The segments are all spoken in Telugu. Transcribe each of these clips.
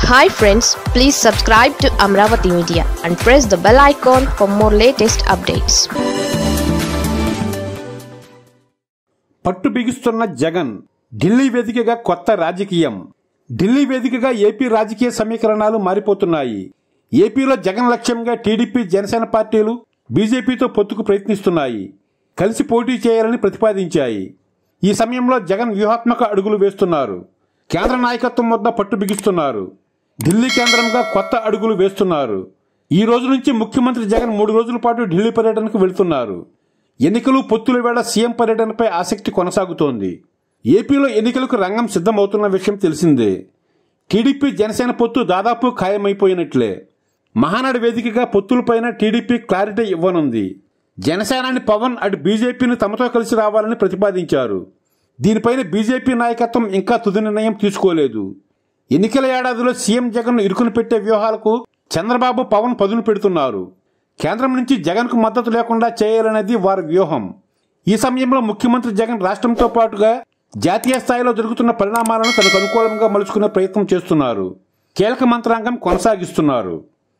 hi friends please subscribe to Amaravati media and press the bell icon for more latest updates పట్టు బిగిస్తున్న జగన్ ఢిల్లీ వేదికగా కొత్త రాజకీయం ఢిల్లీ వేదికగా ఏపీ రాజకీయ సమీకరణాలు మారిపోతున్నాయి ఏపీలో జగన్ లక్ష్యంగా టీడీపీ జనసేన పార్టీలు బీజేపీతో పొత్తుకు ప్రయత్నిస్తున్నాయి కలిసి పోటీ చేయాలని ప్రతిపాదించాయి ఈ సమయంలో జగన్ వ్యూహాత్మక అడుగులు వేస్తున్నారు కేంద్ర నాయకత్వం వద్ద పట్టు బిగిస్తున్నారు ఢిల్లీ కేంద్రంగా కొత్త అడుగులు వేస్తున్నారు ఈ రోజు నుంచి ముఖ్యమంత్రి జగన్ మూడు రోజుల పాటు ఢిల్లీ పర్యటనకు వెళ్తున్నారు ఎన్నికలు పొత్తుల వేళ సీఎం పర్యటనపై ఆసక్తి కొనసాగుతోంది ఏపీలో ఎన్నికలకు రంగం సిద్ధమవుతున్న విషయం తెలిసిందే టీడీపీ జనసేన పొత్తు దాదాపు ఖాయమైపోయినట్లే మహానాడు వేదికగా పొత్తులపైన టీడీపీ క్లారిటీ ఇవ్వనుంది జనసేనాని పవన్ అటు బీజేపీని తమతో కలిసి రావాలని ప్రతిపాదించారు దీనిపైన బీజేపీ నాయకత్వం ఇంకా తుది నిర్ణయం తీసుకోలేదు ఎన్నికల ఏడాదిలో సీఎం జగన్ ఇరుకును పెట్టే వ్యూహాలకు చంద్రబాబు పవన్ పదును పెడుతున్నారు కేంద్రం నుంచి జగన్కు మద్దతు లేకుండా చేయాలనేది వారి వ్యూహం ఈ సమయంలో ముఖ్యమంత్రి జగన్ రాష్ట్రంతో పాటుగా జాతీయ స్థాయిలో జరుగుతున్న పరిణామాలను తనకు అనుకూలంగా మలుచుకునే ప్రయత్నం చేస్తున్నారు కీలక మంత్రాంగం కొనసాగిస్తున్నారు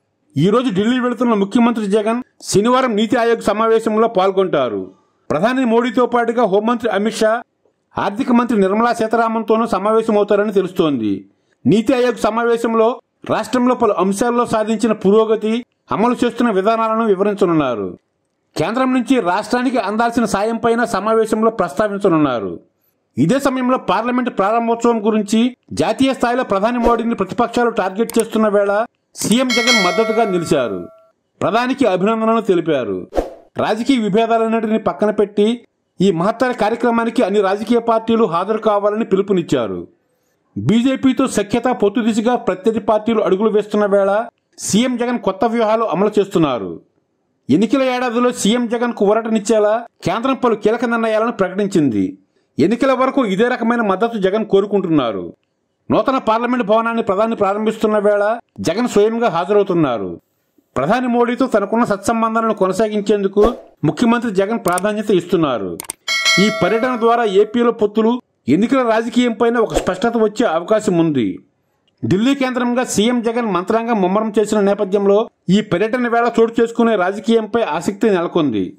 ఈ రోజు ఢిల్లీ వెళుతున్న ముఖ్యమంత్రి జగన్ శనివారం నీతి ఆయోగ్ సమావేశంలో పాల్గొంటారు ప్రధాని మోడీతో పాటుగా హోంమంత్రి అమిత్ షా ఆర్థిక మంత్రి నిర్మలా సీతారామన్తోనూ సమావేశమవుతారని తెలుస్తోంది నీతి ఆయోగ్ సమావేశంలో రాష్ట్రంలో పలు అంశాల్లో సాధించిన పురోగతి అమలు చేస్తున్న విధానాలను వివరించనున్నారు కేంద్రం నుంచి రాష్ట్రానికి అందాల్సిన సాయంపైన సమావేశంలో ప్రస్తావించనున్నారు ఇదే సమయంలో పార్లమెంటు ప్రారంభోత్సవం గురించి జాతీయ స్థాయిలో ప్రధాని మోడీని ప్రతిపక్షాలు టార్గెట్ చేస్తున్న వేళ సీఎం జగన్ మద్దతుగా నిలిచారు ప్రధానికి అభినందనలు తెలిపారు రాజకీయ విభేదాలన్నింటినీ పక్కన పెట్టి ఈ మహత్తర కార్యక్రమానికి అన్ని రాజకీయ పార్టీలు హాజరు కావాలని పిలుపునిచ్చారు బీజేపీతో సఖ్యత పొత్తు దిశగా ప్రత్యర్థి పార్టీలు అడుగులు వేస్తున్న వేళ సీఎం జగన్ కొత్త వ్యూహాలు అమలు చేస్తున్నారు ఎన్నికల ఏడాదిలో సీఎం జగన్ కు ఊరటనిచ్చేలా కేంద్రం పలు కీలక నిర్ణయాలను ప్రకటించింది ఎన్నికల వరకు ఇదే రకమైన మద్దతు జగన్ కోరుకుంటున్నారు నూతన పార్లమెంట్ భవనాన్ని ప్రధాని ప్రారంభిస్తున్న వేళ జగన్ స్వయంగా హాజరవుతున్నారు ప్రధాని మోడీతో తనకున్న సత్సంబంధాలను కొనసాగించేందుకు ముఖ్యమంత్రి జగన్ ప్రాధాన్యత ఇస్తున్నారు ఈ పర్యటన ద్వారా ఏపీలో పొత్తులు ఎన్నికల రాజకీయంపైన ఒక స్పష్టత వచ్చే అవకాశం ఉంది ఢిల్లీ కేంద్రంగా సీఎం జగన్ మంత్రాంగం ముమ్మరం చేసిన నేపథ్యంలో ఈ పర్యటన వేళ చోటు చేసుకునే రాజకీయంపై ఆసక్తి నెలకొంది